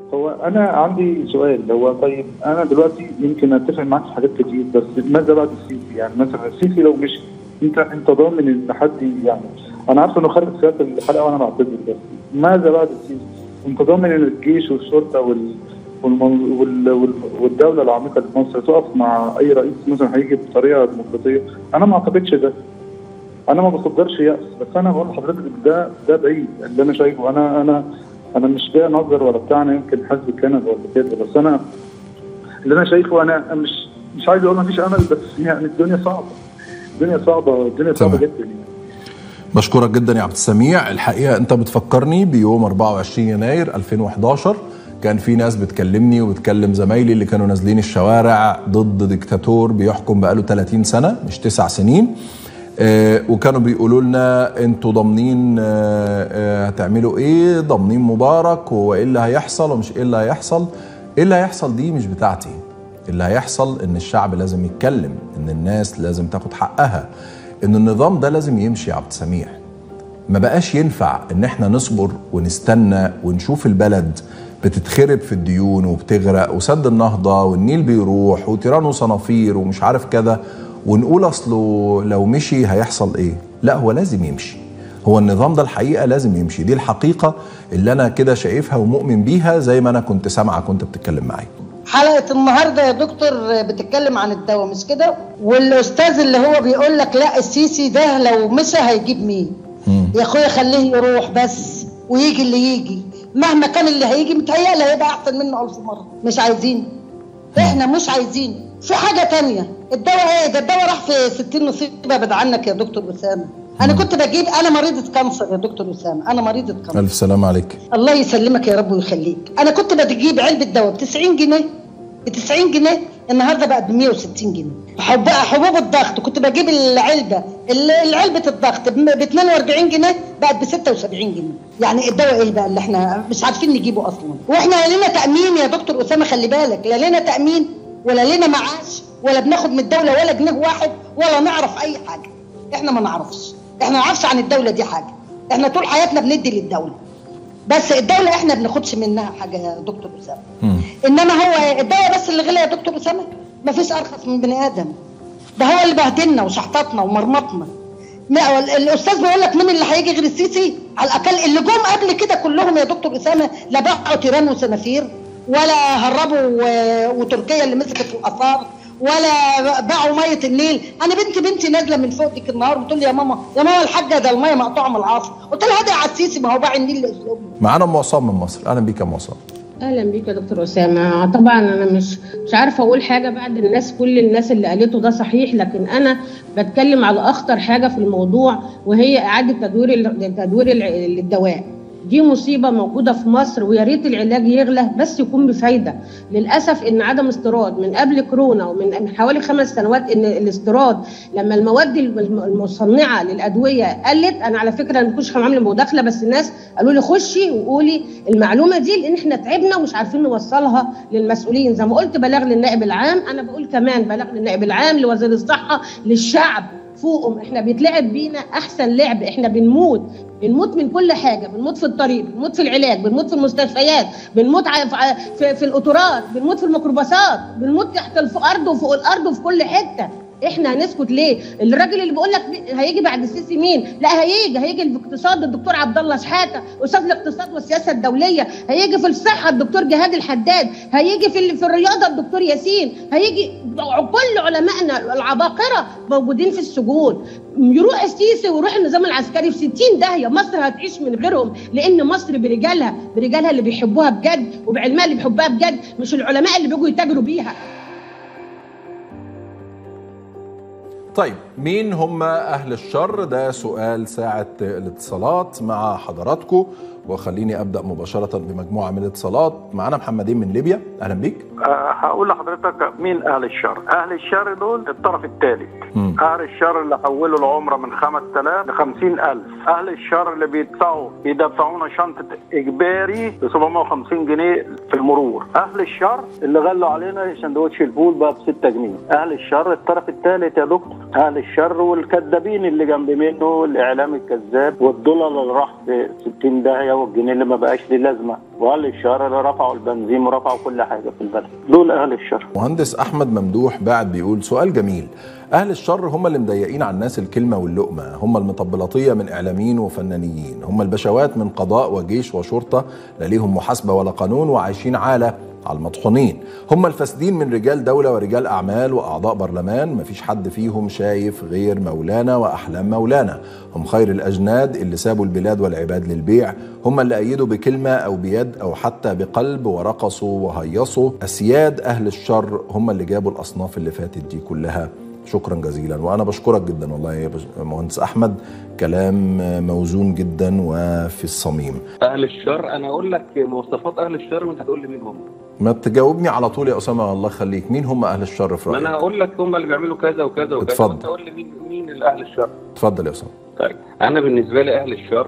هو انا عندي سؤال هو طيب انا دلوقتي يمكن اتفق معاك في حاجات كتير بس ماذا بعد السيسي يعني مثلا السيسي لو مشي انت انت ضامن ان حد يعني انا عارف انه خارج سياسه الحلقه وانا بعتذر بس ماذا بعد السيسي؟ انت ضامن ان الجيش والشرطه وال والمن- وال- وال- والدوله العميقه في مصر تقف مع اي رئيس مثلا هيجي بطريقه ديمقراطيه انا ما اعتقدش ده انا ما بصدرش يأس بس انا بقول لحضرتك ده ده بعيد اللي انا شايفه انا انا انا مش جاي انظر ولا بتاع انا يمكن حزب كندا ولا كده بس انا اللي انا شايفه انا مش مش عايز اقول ما فيش امل بس يعني الدنيا صعبه الدنيا صعبه الدنيا صعبه تمام. جدا يعني بشكرك جدا يا عبد السميع الحقيقه انت بتفكرني بيوم 24 يناير 2011 كان في ناس بتكلمني وبتكلم زمايلي اللي كانوا نازلين الشوارع ضد ديكتاتور بيحكم بقاله 30 سنه مش تسع سنين آه، وكانوا بيقولوا لنا انتوا ضامنين آه، آه، هتعملوا ايه ضامنين مبارك وايه اللي هيحصل ومش ايه اللي هيحصل ايه اللي هيحصل دي مش بتاعتي اللي هيحصل ان الشعب لازم يتكلم ان الناس لازم تاخد حقها ان النظام ده لازم يمشي يا عبد السميع ما بقاش ينفع ان احنا نصبر ونستنى ونشوف البلد بتتخرب في الديون وبتغرق وسد النهضة والنيل بيروح وتيران وصنافير ومش عارف كذا ونقول اصله لو مشي هيحصل ايه لا هو لازم يمشي هو النظام ده الحقيقة لازم يمشي دي الحقيقة اللي انا كده شايفها ومؤمن بيها زي ما انا كنت سامعك وانت بتتكلم معايا حلقة النهاردة يا دكتور بتتكلم عن الدواء مش كده والأستاذ اللي هو بيقول لك لا السيسي ده لو مشى هيجيب مين يا أخويا خليه يروح بس ويجي اللي يجي مهما كان اللي هيجي متهيألي هيبقى أحسن منه ألف مرة مش عايزين احنا مش عايزين في حاجة تانية الدواء ايه ده الدواء راح في 60 نصيبة بعد عنك يا دكتور أسامة أنا كنت بجيب أنا مريضة كانسر يا دكتور أسامة أنا مريضة كانسر الف سلام عليك الله يسلمك يا رب ويخليك انا كنت بجيب علبه دواء ب 90 جنيه ب 90 جنيه النهارده بقت ب 160 جنيه حب حبوب الضغط كنت بجيب العلبه ال- العلبه الضغط ب 42 جنيه بقت ب 76 جنيه يعني الدواء ايه بقى اللي احنا مش عارفين نجيبه اصلا واحنا لا لنا تامين يا دكتور اسامه خلي بالك لا لنا تامين ولا لنا معاش ولا بناخد من الدوله ولا جنيه واحد ولا نعرف اي حاجه احنا ما نعرفش احنا ما نعرفش عن الدوله دي حاجه احنا طول حياتنا بندي للدوله بس الدولة احنا بناخدش منها حاجة يا دكتور أسامة إنما هو الدواء بس اللي غلى يا دكتور أسامة مفيش أرخص من بني آدم ده هو اللي بهدلنا وشحططنا ومرمطنا ما- ال- الأستاذ بيقول لك مين اللي هيجي غير السيسي على الأقل اللي جم قبل كده كلهم يا دكتور أسامة لا باعوا تيران وسنافير ولا هربوا و- وتركيا اللي مسكت الآثار ولا باعوا ميه النيل انا بنتي بنتي نازله من فوق ديك النهار بتقول لي يا ماما يا ماما الحاجه ده الميه مقطوعه من العصر قلت لها هدي على السيسي ما هو باع النيل لاسلوبنا معانا ام عصام من مصر اهلا بيك يا ام عصام اهلا بيك يا دكتور اسامه طبعا انا مش مش عارفه اقول حاجه بعد الناس كل الناس اللي قالته ده صحيح لكن انا بتكلم على اخطر حاجه في الموضوع وهي اعاده تدوير ال- تدوير ال- الدواء دي مصيبه موجوده في مصر ويا ريت العلاج يغلى بس يكون بفايده للاسف ان عدم استيراد من قبل كورونا ومن من حوالي خمس سنوات ان الاستيراد لما المواد الم- المصنعه للادويه قلت انا على فكره انا ما كنتش عامله مداخله بس الناس قالوا لي خشي وقولي المعلومه دي لان احنا تعبنا ومش عارفين نوصلها للمسؤولين زي ما قلت بلاغ للنائب العام انا بقول كمان بلاغ للنائب العام لوزير الصحه للشعب فوقهم احنا بيتلعب بينا احسن لعب احنا بنموت بنموت من كل حاجه بنموت في الطريق بنموت في العلاج بنموت في المستشفيات بنموت ع- في, في, في القطارات بنموت في الميكروباصات بنموت تحت الارض وفوق الارض وفي كل حته احنا هنسكت ليه؟ الراجل اللي بيقول لك هيجي بعد السيسي مين؟ لا هيجي هيجي في الاقتصاد الدكتور عبد الله شحاته استاذ الاقتصاد والسياسه الدوليه، هيجي في الصحه الدكتور جهاد الحداد، هيجي في ال- في الرياضه الدكتور ياسين، هيجي كل علمائنا العباقره موجودين في السجون، يروح السيسي ويروح النظام العسكري في 60 داهيه، مصر هتعيش من غيرهم لان مصر برجالها، برجالها اللي بيحبوها بجد وبعلمها اللي بيحبوها بجد مش العلماء اللي بيجوا يتاجروا بيها. طيب مين هم أهل الشر ده سؤال ساعة الاتصالات مع حضراتكم وخليني أبدأ مباشرة بمجموعة من الاتصالات معانا محمدين من ليبيا أهلا بيك أه هقول لحضرتك مين اهل الشر اهل الشر دول الطرف الثالث مم. اهل الشر اللي حولوا العمره من 5000 ل 50000 اهل الشر اللي بيدفعوا يدفعونا شنطه اجباري ب 750 جنيه في المرور اهل الشر اللي غلوا علينا سندوتش الفول بقى ب 6 جنيه اهل الشر الطرف الثالث يا دكتور اهل الشر والكذابين اللي جنب منه الاعلام الكذاب والدولار اللي راح في 60 داهيه والجنيه اللي ما بقاش ليه لازمه واهل الشر اللي رفعوا البنزين ورفعوا كل حاجه في البلد دول اهل الشر مهندس احمد ممدوح بعد بيقول سؤال جميل اهل الشر هم اللي مضيقين على الناس الكلمه واللقمه هم المطبلطيه من اعلاميين وفنانين هم البشوات من قضاء وجيش وشرطه لا ليهم محاسبه ولا قانون وعايشين عاله على المطحونين هم الفاسدين من رجال دولة ورجال أعمال وأعضاء برلمان مفيش حد فيهم شايف غير مولانا وأحلام مولانا هم خير الأجناد اللي سابوا البلاد والعباد للبيع هم اللي أيدوا بكلمة أو بيد أو حتى بقلب ورقصوا وهيصوا أسياد أهل الشر هم اللي جابوا الأصناف اللي فاتت دي كلها شكرا جزيلا وانا بشكرك جدا والله يا مهندس احمد كلام موزون جدا وفي الصميم اهل الشر انا اقول لك مواصفات اهل الشر وانت هتقول لي مين هم ما تجاوبني على طول يا اسامه الله يخليك مين هم اهل الشر في ما رايك انا هقول لك هم اللي بيعملوا كذا وكذا وكذا اتفضل. وانت قول لي مين مين اهل الشر اتفضل يا اسامه طيب انا بالنسبه لي اهل الشر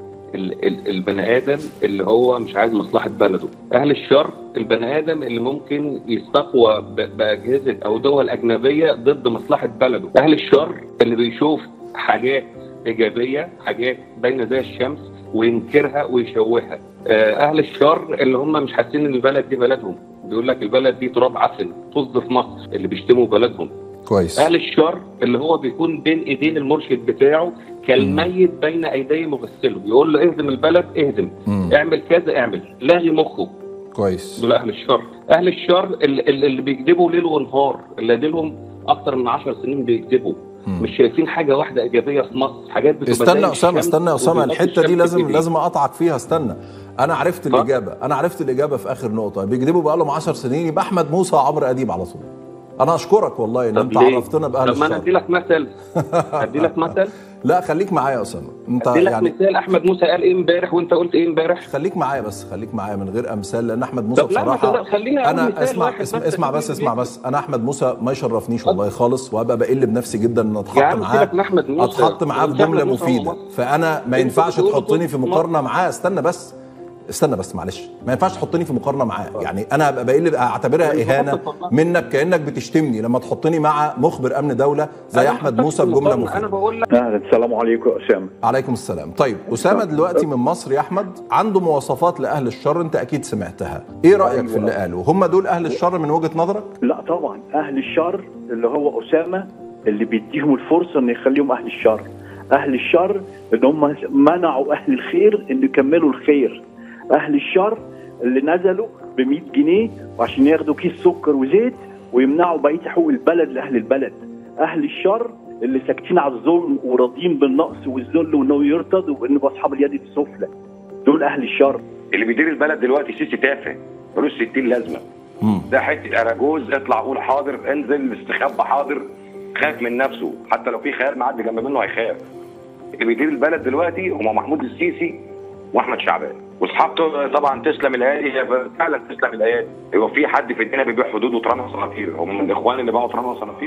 ال- ال- البني ادم اللي هو مش عايز مصلحه بلده اهل الشر البني ادم اللي ممكن يستقوى ب- باجهزه او دول اجنبيه ضد مصلحه بلده اهل الشر اللي بيشوف حاجات ايجابيه حاجات باينه زي الشمس وينكرها ويشوهها آه، اهل الشر اللي هم مش حاسين ان البلد دي بلدهم بيقول لك البلد دي تراب عفن طز في مصر اللي بيشتموا بلدهم كويس اهل الشر اللي هو بيكون بين ايدين المرشد بتاعه كالميت بين ايدي مغسله يقول له اهدم البلد اهدم مم. اعمل كذا اعمل لاغي مخه كويس دول اهل الشر اهل الشر اللي, اللي بيكذبوا ليل ونهار اللي ديلهم اكتر من 10 سنين بيكذبوا مم. مش شايفين حاجه واحده ايجابيه في مصر حاجات بتبقى استنى زي يا اسامه الشمس استنى يا اسامه وبيغطي الحته دي الشمس لازم بإيديه. لازم اقطعك فيها استنى انا عرفت اتفضل. الاجابه انا عرفت الاجابه في اخر نقطه بيكذبوا بقى لهم 10 سنين يبقى احمد موسى عمرو اديب على طول انا اشكرك والله ان طب انت ليه؟ عرفتنا باهل طب ما انا ادي الشر لك مثل ادي لك مثل لا خليك معايا يا اسامه انت ادي لك يعني مثال احمد موسى قال ايه امبارح وانت قلت ايه امبارح خليك معايا بس خليك معايا من غير امثال لان احمد موسى طب لا، ما بصراحه تقدر- خليني أقول انا مثال اسمع واحد اسمع, بس اسمع عشان بس اسمع يجيب. بس انا احمد موسى ما يشرفنيش والله خالص وابقى بقل بنفسي جدا ان يا اتحط عم معاه سيبك من أحمد موسى. اتحط معاه في أنت أحمد جمله موسى هو مفيده مصر. فانا ما أنت ينفعش بتقول تحطني في مصر. مقارنه معاه استنى بس استنى بس معلش ما ينفعش تحطني في مقارنه معاه يعني انا ابقى بقل اعتبرها يعني اهانه بفكر والله. منك كانك بتشتمني لما تحطني مع مخبر امن دوله زي أنا احمد حطيتك موسى في بجمله المقارنة. انا مفيده بقول لك اهلا السلام عليكم يا اسامه عليكم السلام طيب أسامة دلوقتي من مصر يا أحمد عنده مواصفات لأهل الشر أنت أكيد سمعتها إيه رأيك في اللي قاله هم دول أهل الشر من وجهة نظرك لا طبعا اهل الشر اللي هو اسامه اللي بيديهم الفرصه ان يخليهم اهل الشر اهل الشر ان هم منعوا اهل الخير ان يكملوا الخير اهل الشر اللي نزلوا ب 100 جنيه وعشان ياخدوا كيس سكر وزيت ويمنعوا بقيه حقوق البلد لاهل البلد اهل الشر اللي ساكتين على الظلم وراضيين بالنقص والذل وانه يرتضوا وان اصحاب اليد السفلى دول اهل الشر اللي بيدير البلد دلوقتي سيسي تافه ملوش 60 لازمه مم. ده حته اراجوز اطلع قول حاضر انزل استخبى حاضر خاف من نفسه حتى لو في خيال معدي جنب منه هيخاف اللي بيدير البلد دلوقتي هم محمود السيسي واحمد شعبان واصحاب طبعا تسلم الايادي هي فعلا تسلم الايادي هو في حد في الدنيا بيبيع حدود وطرامه وصنافير هم من الاخوان اللي باعوا طرامه وصنافير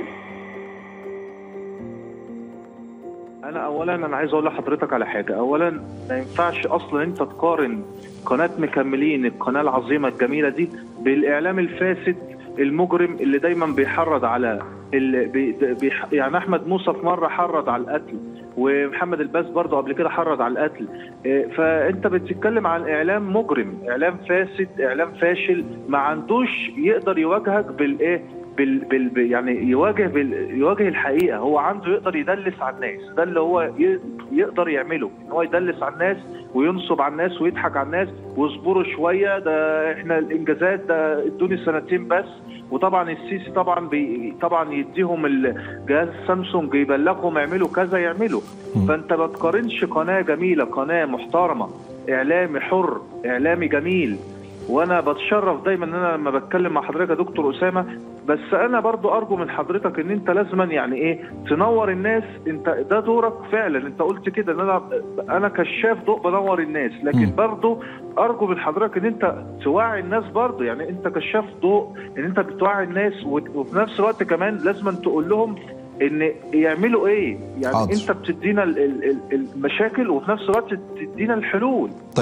انا اولا انا عايز اقول لحضرتك على حاجه اولا ما ينفعش اصلا انت تقارن قناه مكملين القناه العظيمه الجميله دي بالاعلام الفاسد المجرم اللي دايما بيحرض على اللي بي بيح يعني احمد موسى في مره حرض على القتل ومحمد الباز برضه قبل كده حرض على القتل إيه، فانت بتتكلم عن اعلام مجرم اعلام فاسد اعلام فاشل ما عندوش يقدر يواجهك بالايه بال بال بال- يعني يواجه بال يواجه الحقيقه هو عنده يقدر يدلس على الناس ده اللي هو ي- يقدر يعمله ان هو يدلس على الناس وينصب على الناس ويضحك على الناس واصبروا شويه ده احنا الانجازات ده ادوني سنتين بس وطبعا السيسي طبعا بي طبعا يديهم الجهاز سامسونج يبلغهم يعملوا كذا يعملوا مم. فانت ما تقارنش قناه جميله قناه محترمه اعلامي حر اعلامي جميل وانا بتشرف دايما ان انا لما بتكلم مع حضرتك يا دكتور اسامه بس انا برضو ارجو من حضرتك ان انت لازما يعني ايه تنور الناس انت ده دورك فعلا انت قلت كده ان انا انا كشاف ضوء بنور الناس لكن مم. برضو ارجو من حضرتك ان انت توعي الناس برضو يعني انت كشاف ضوء ان انت بتوعي الناس وت- وفي نفس الوقت كمان لازما تقول لهم ان يعملوا ايه يعني حاضر. انت بتدينا ال- ال- ال- المشاكل وفي نفس الوقت تدينا الحلول طيب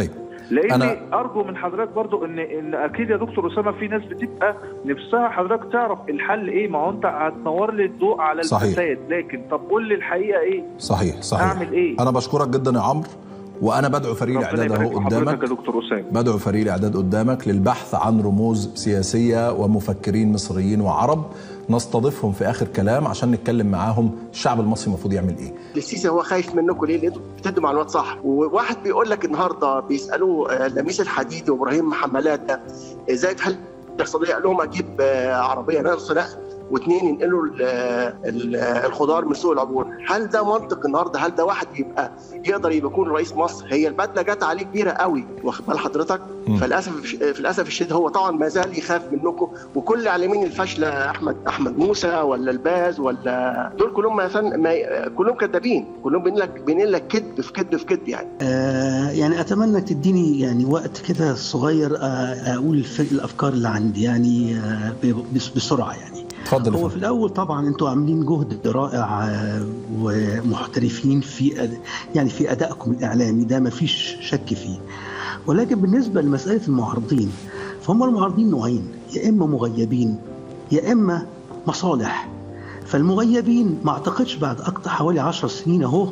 لان أنا- ارجو من حضرتك برضو ان ان اكيد يا دكتور اسامه في ناس بتبقى نفسها حضرتك تعرف الحل ايه ما هو انت هتنور لي الضوء على صحيح. الفساد لكن طب قول لي الحقيقه ايه صحيح صحيح أعمل إيه؟ انا بشكرك جدا يا عمرو وانا بدعو فريق ربنا الاعداد يبارك اهو في حضرتك قدامك يا دكتور اسامه بدعو فريق الاعداد قدامك للبحث عن رموز سياسيه ومفكرين مصريين وعرب نستضيفهم في اخر كلام عشان نتكلم معاهم الشعب المصري المفروض يعمل ايه السيسي هو خايف منكم ليه؟ لانكم بتدوا معلومات صح، وواحد بيقول لك النهارده بيسالوه آه، لميس الحديدي وابراهيم حمالات ده ازاي في حل الاقتصاديه؟ قال لهم اجيب آه، عربيه نقص نقل واثنين ينقلوا ال- ال- الخضار من سوق العبور، هل ده منطق النهارده؟ هل ده واحد يبقى يقدر يبقى يكون رئيس مصر؟ هي البدله جت عليه كبيره قوي واخد بال حضرتك؟ مم. فللاسف في الاسف الشديد هو طبعا ما زال يخاف منكم وكل الاعلاميين الفاشله احمد احمد موسى ولا الباز ولا دول كلهم ما فن ما كلهم كذابين كلهم بينقل لك بينقل لك كذب في كذب في كذب يعني آه، يعني اتمنى تديني يعني وقت كده صغير آه، اقول الف- الافكار اللي عندي يعني آه، ب- بس- بسرعه يعني اتفضل يا هو في فندم. الاول طبعا انتوا عاملين جهد رائع آه، ومحترفين في أد... يعني في ادائكم الاعلامي ده ما فيش شك فيه ولكن بالنسبه لمساله المعارضين فهم المعارضين نوعين يا اما مغيبين يا اما مصالح فالمغيبين ما اعتقدش بعد اكتر حوالي عشر سنين اهو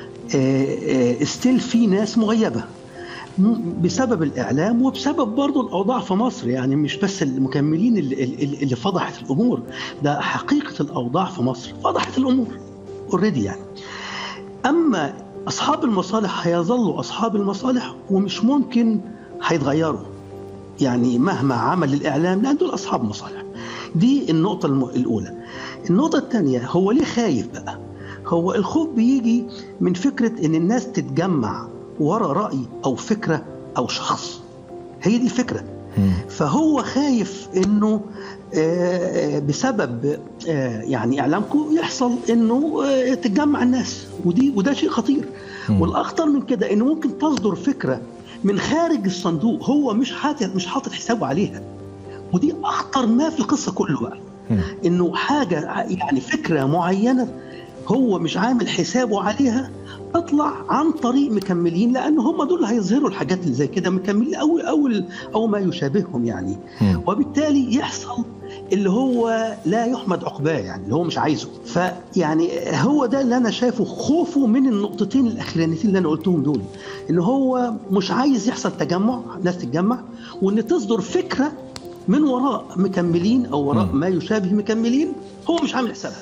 ستيل في ناس مغيبه م- بسبب الاعلام وبسبب برضه الاوضاع في مصر يعني مش بس المكملين اللي, اللي اللي فضحت الامور ده حقيقه الاوضاع في مصر فضحت الامور اوريدي يعني اما اصحاب المصالح هيظلوا اصحاب المصالح ومش ممكن هيتغيروا يعني مهما عمل الاعلام لان دول اصحاب مصالح دي النقطه الم- الاولى النقطه الثانيه هو ليه خايف بقى هو الخوف بيجي من فكره ان الناس تتجمع ورا راي او فكره او شخص هي دي الفكره فهو خايف انه آه، بسبب آه، يعني اعلامكم يحصل انه آه، تتجمع الناس ودي وده شيء خطير والاخطر من كده انه ممكن تصدر فكره من خارج الصندوق هو مش حاطط مش حاطط حسابه عليها ودي اخطر ما في القصه كله بقى انه حاجه ع- يعني فكره معينه هو مش عامل حسابه عليها تطلع عن طريق مكملين لان هم دول اللي هيظهروا الحاجات اللي زي كده مكملين او او او ما يشابههم يعني وبالتالي يحصل اللي هو لا يحمد عقباه يعني اللي هو مش عايزه فيعني هو ده اللي انا شايفه خوفه من النقطتين الاخرانيتين اللي انا قلتهم دول ان هو مش عايز يحصل تجمع ناس تتجمع وان تصدر فكره من وراء مكملين او وراء ما يشابه مكملين هو مش عامل حسابها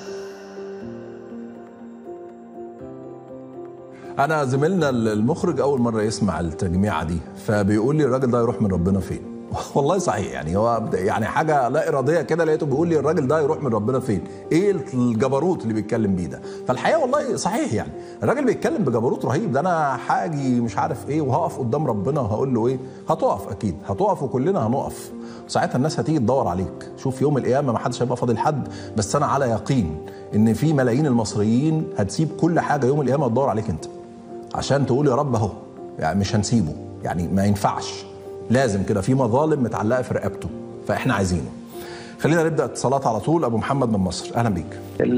انا زميلنا المخرج اول مره يسمع التجميعه دي فبيقول لي الراجل ده يروح من ربنا فين والله صحيح يعني هو يعني حاجه لا اراديه كده لقيته بيقول لي الراجل ده يروح من ربنا فين ايه الجبروت اللي بيتكلم بيه ده فالحقيقه والله صحيح يعني الراجل بيتكلم بجبروت رهيب ده انا حاجي مش عارف ايه وهقف قدام ربنا وهقول له ايه هتقف اكيد هتقف وكلنا هنقف ساعتها الناس هتيجي تدور عليك شوف يوم القيامه ما حدش هيبقى فاضل حد بس انا على يقين ان في ملايين المصريين هتسيب كل حاجه يوم القيامه تدور عليك انت عشان تقول يا رب اهو يعني مش هنسيبه يعني ما ينفعش لازم كده في مظالم متعلقه في رقبته فاحنا عايزينه خلينا نبدا اتصالات على طول ابو محمد من مصر اهلا بيك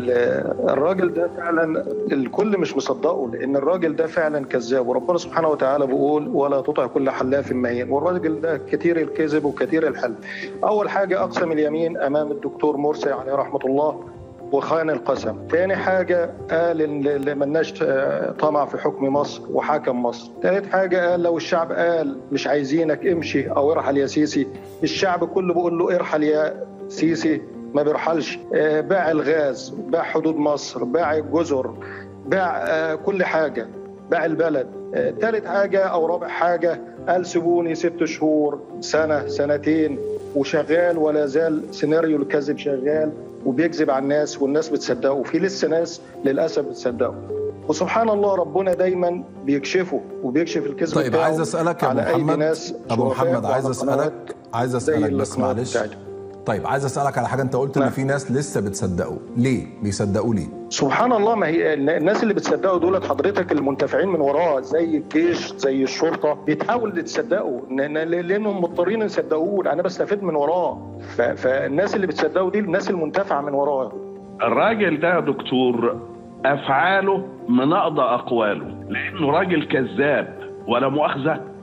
ال- الراجل ده فعلا الكل مش مصدقه لان الراجل ده فعلا كذاب وربنا سبحانه وتعالى بيقول ولا تطع كل حلاف مهين والراجل ده كثير الكذب وكثير الحلف اول حاجه اقسم اليمين امام الدكتور مرسي عليه رحمه الله وخان القسم تاني حاجة قال إن اللي ملناش آه، طمع في حكم مصر وحكم مصر تالت حاجة قال لو الشعب قال مش عايزينك امشي أو ارحل يا سيسي الشعب كله بيقول له ارحل يا سيسي ما بيرحلش آه، باع الغاز باع حدود مصر باع الجزر باع آه، كل حاجة باع البلد آه، تالت حاجة أو رابع حاجة قال سيبوني ست شهور سنة سنتين وشغال ولا زال سيناريو الكذب شغال وبيكذب على الناس والناس بتصدقه وفي لسه ناس للأسف بتصدقه وسبحان الله ربنا دايما بيكشفه وبيكشف الكذب طيب بتاعه عايز اسالك يا ابو على أيدي محمد ناس ابو شرفاء محمد عايز وعلى قنوات اسالك عايز زي اسالك بس القنوات معلش بتاعتهم. طيب عايز اسالك على حاجه انت قلت ان في ناس لسه بتصدقوا ليه بيصدقوا ليه سبحان الله ما هي الناس اللي بتصدقوا دولت حضرتك المنتفعين من وراه زي الجيش زي الشرطه بتحاول تصدقوا ن- ن- لانهم مضطرين يصدقوه انا بستفيد من وراه ف- فالناس اللي بتصدقوا دي الناس المنتفعه من وراه الراجل ده يا دكتور افعاله مناقضه اقواله لانه راجل كذاب ولا مؤاخذه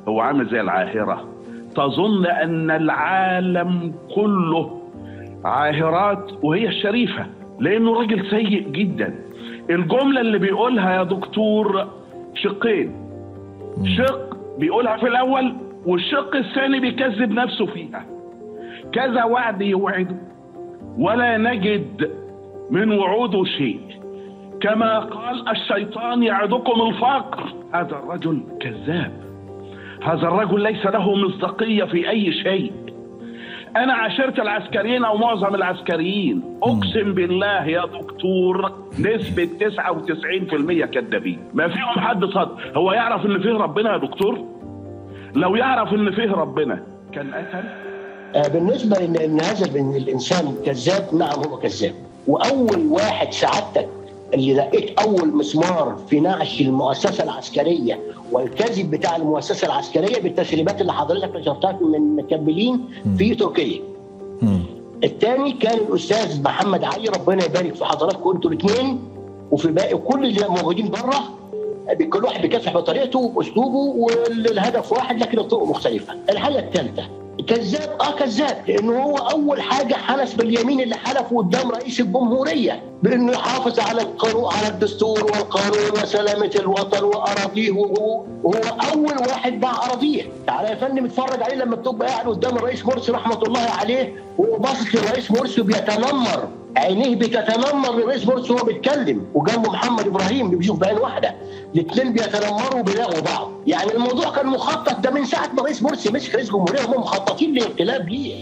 هو عامل زي العاهرة تظن أن العالم كله عاهرات وهي الشريفة لأنه راجل سيء جدا الجملة اللي بيقولها يا دكتور شقين شق بيقولها في الأول والشق الثاني بيكذب نفسه فيها كذا وعد يوعده ولا نجد من وعوده شيء كما قال الشيطان يعدكم الفقر هذا الرجل كذاب هذا الرجل ليس له مصداقية في أي شيء أنا عاشرت العسكريين أو معظم العسكريين أقسم بالله يا دكتور نسبة 99% كذابين ما فيهم حد صدق هو يعرف إن فيه ربنا يا دكتور لو يعرف إن فيه ربنا كان قتل آه، بالنسبه ان ان هذا البن- الانسان كذاب نعم هو كذاب واول واحد سعادتك اللي لقيت اول مسمار في نعش المؤسسه العسكريه والكذب بتاع المؤسسه العسكريه بالتسريبات اللي حضرتك نشرتها من مكملين في تركيا. الثاني كان الاستاذ محمد علي ربنا يبارك في حضراتكم انتوا الاثنين وفي باقي كل اللي موجودين بره كل واحد بيكافح بطريقته وباسلوبه والهدف واحد لكن الطرق مختلفه. الحاجه الثالثه كذاب اه كذاب لانه هو اول حاجه حلف باليمين اللي حلفه قدام رئيس الجمهوريه بانه يحافظ على القانون على الدستور والقانون وسلامه الوطن واراضيه وهو وهو اول واحد باع اراضيه تعالى يا فندم اتفرج عليه لما بتبقى قاعد قدام الرئيس مرسي رحمه الله عليه وهو باصص للرئيس مرسي بيتنمر عينيه بتتنمر للرئيس مرسي وهو بيتكلم وجنبه محمد ابراهيم اللي بيشوف بعين واحده الاثنين بيتنمروا وبيلاغوا بعض يعني الموضوع كان مخطط ده من ساعه ما الرئيس مرسي مسك رئيس جمهوريه هم مخططين للانقلاب ليه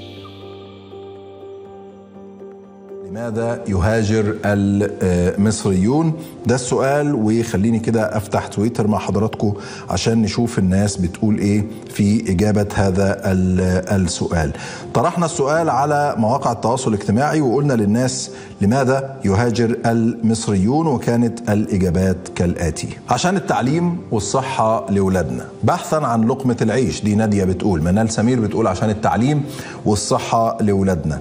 لماذا يهاجر المصريون ده السؤال وخليني كده افتح تويتر مع حضراتكم عشان نشوف الناس بتقول ايه في اجابه هذا ال- السؤال طرحنا السؤال على مواقع التواصل الاجتماعي وقلنا للناس لماذا يهاجر المصريون وكانت الاجابات كالاتي عشان التعليم والصحه لاولادنا بحثا عن لقمه العيش دي ناديه بتقول منال سمير بتقول عشان التعليم والصحه لاولادنا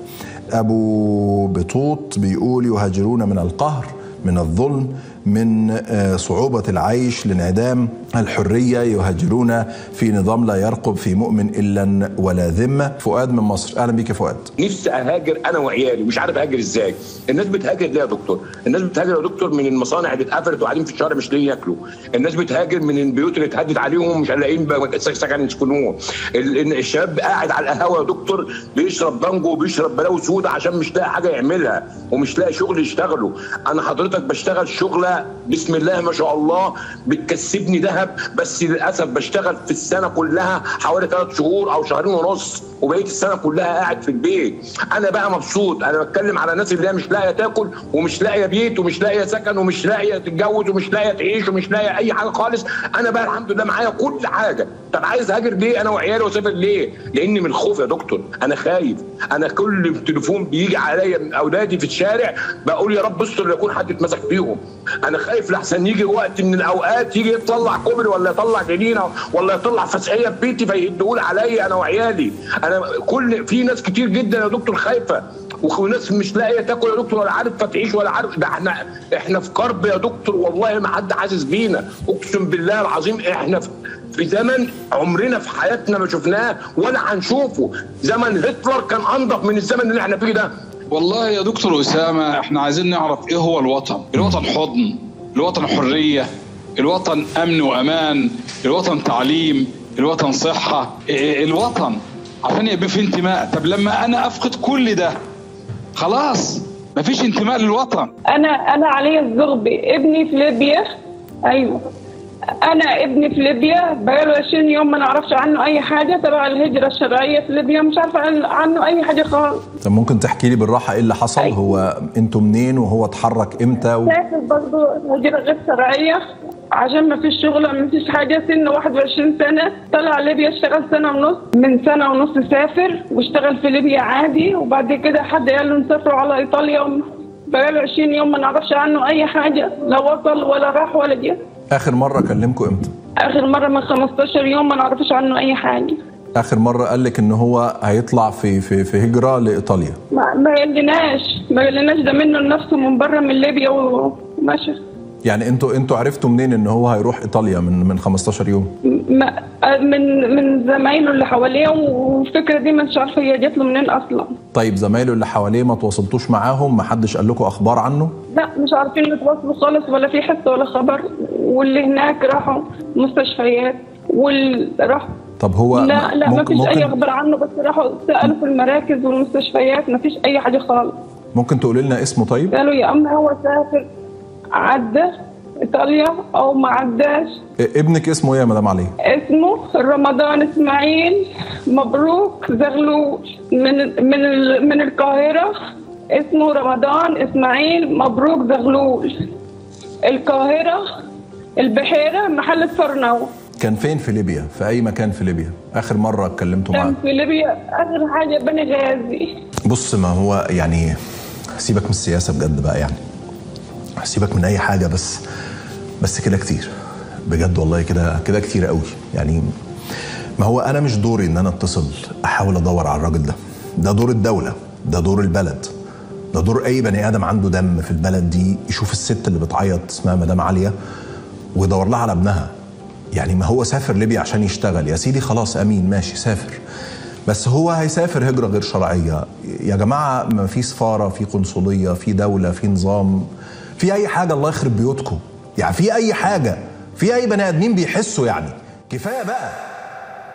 ابو بطوط بيقول يهاجرون من القهر من الظلم من آه، صعوبة العيش لانعدام الحرية يهاجرون في نظام لا يرقب في مؤمن إلا ولا ذمة فؤاد من مصر أهلا بك يا فؤاد نفسي اهاجر انا وعيالي مش عارف اهاجر ازاي الناس بتهاجر ليه يا دكتور الناس بتهاجر يا دكتور من المصانع اللي اتقفلت وقاعدين في الشارع مش لاقيين ياكلوا الناس بتهاجر من البيوت اللي اتهدد عليهم مش لاقيين بقى سكن يسكنوه ال- إن الشباب قاعد على القهوه يا دكتور بيشرب بانجو وبيشرب بلاوي سودا عشان مش لاقي حاجه يعملها ومش لاقي شغل يشتغله انا حضرتك بشتغل شغله بسم الله ما شاء الله بتكسبني ذهب بس للاسف بشتغل في السنه كلها حوالي ثلاث شهور او شهرين ونص وبقيت السنه كلها قاعد في البيت انا بقى مبسوط انا بتكلم على الناس اللي هي مش لاقيه تاكل ومش لاقيه بيت ومش لاقيه سكن ومش لاقيه تتجوز ومش لاقيه تعيش ومش لاقيه اي حاجه خالص انا بقى الحمد لله معايا كل حاجه طب عايز هاجر ليه انا وعيالي واسافر ليه لاني من الخوف يا دكتور انا خايف انا كل تليفون بيجي عليا من اولادي في الشارع بقول يا رب استر لا يكون حد اتمسك فيهم انا خايف لحسن يجي وقت من الاوقات يجي يطلع كوبري ولا يطلع جنينه ولا يطلع فسقيه في بيتي فيهدهولي عليا انا وعيالي انا كل في ناس كتير جدا يا دكتور خايفه وناس مش لاقيه تاكل يا دكتور ولا عارفه تعيش ولا عارف ده احنا احنا في كرب يا دكتور والله ما حد حاسس بينا اقسم بالله العظيم احنا في في زمن عمرنا في حياتنا ما شفناه ولا هنشوفه زمن هتلر كان انضف من الزمن اللي احنا فيه ده والله يا دكتور أسامة احنا عايزين نعرف ايه هو الوطن الوطن حضن الوطن حرية الوطن أمن وأمان الوطن تعليم الوطن صحة إيه الوطن عشان يبقى في انتماء طب لما أنا أفقد كل ده خلاص مفيش انتماء للوطن انا انا علي الزغبي ابني في ليبيا ايوه انا ابني في ليبيا بقاله 20 يوم ما نعرفش عنه اي حاجه تبع الهجره الشرعيه في ليبيا مش عارفه عن- عنه اي حاجه خالص طب ممكن تحكي لي بالراحة ايه اللي حصل هو انتوا منين وهو اتحرك امتى و... سافر برضه هجره غير شرعيه عشان ما فيش شغل ما فيش حاجه سن 21 سنه طلع ليبيا اشتغل سنه ونص من سنه ونص سافر واشتغل في ليبيا عادي وبعد كده حد قال له نسافروا على ايطاليا بقاله 20 يوم ما نعرفش عنه اي حاجه لا وصل ولا راح ولا جه اخر مرة كلمكم امتى اخر مره من 15 يوم ما نعرفش عنه اي حاجه اخر مرة قال لك ان هو هيطلع في في في هجرة لايطاليا ما ما قالناش ما قالناش ده منه لنفسه من بره من ليبيا ومشى يعني انتوا انتوا عرفتوا منين ان هو هيروح ايطاليا من من 15 يوم ما- من من زمايله اللي حواليه والفكره دي مش عارفه هي جات له منين اصلا طيب زمايله اللي حواليه ما تواصلتوش معاهم ما حدش قال لكم اخبار عنه لا مش عارفين نتواصلوا خالص ولا في حس ولا خبر واللي هناك راحوا مستشفيات واللي راح طب هو لا لا ما ممكن فيش اي ممكن, اخبار عنه بس راحوا سالوا في المراكز والمستشفيات ما فيش اي حاجه خالص ممكن تقولي لنا اسمه طيب قالوا يا اما هو سافر عدى ايطاليا او ما عداش ابنك اسمه ايه يا مدام علي اسمه رمضان اسماعيل مبروك زغلول من من ال- من القاهره اسمه رمضان اسماعيل مبروك زغلول القاهره البحيره محل فرنو كان فين في ليبيا في اي مكان في ليبيا اخر مره اتكلمتوا معاه كان في ليبيا اخر حاجه بني غازي بص ما هو يعني سيبك من السياسه بجد بقى يعني سيبك من اي حاجه بس بس كده كتير بجد والله كده كده كتير قوي يعني ما هو انا مش دوري ان انا اتصل احاول ادور على الراجل ده ده دور الدوله ده دور البلد ده دور اي بني ادم عنده دم في البلد دي يشوف الست اللي بتعيط اسمها مدام عاليه ويدور لها على ابنها يعني ما هو سافر ليبيا عشان يشتغل يا سيدي خلاص امين ماشي سافر بس هو هيسافر هجرة غير شرعية يا جماعة ما في سفارة في قنصلية في دولة في نظام في أي حاجة الله يخرب بيوتكم يعني في أي حاجة في أي بني آدمين بيحسوا يعني كفاية بقى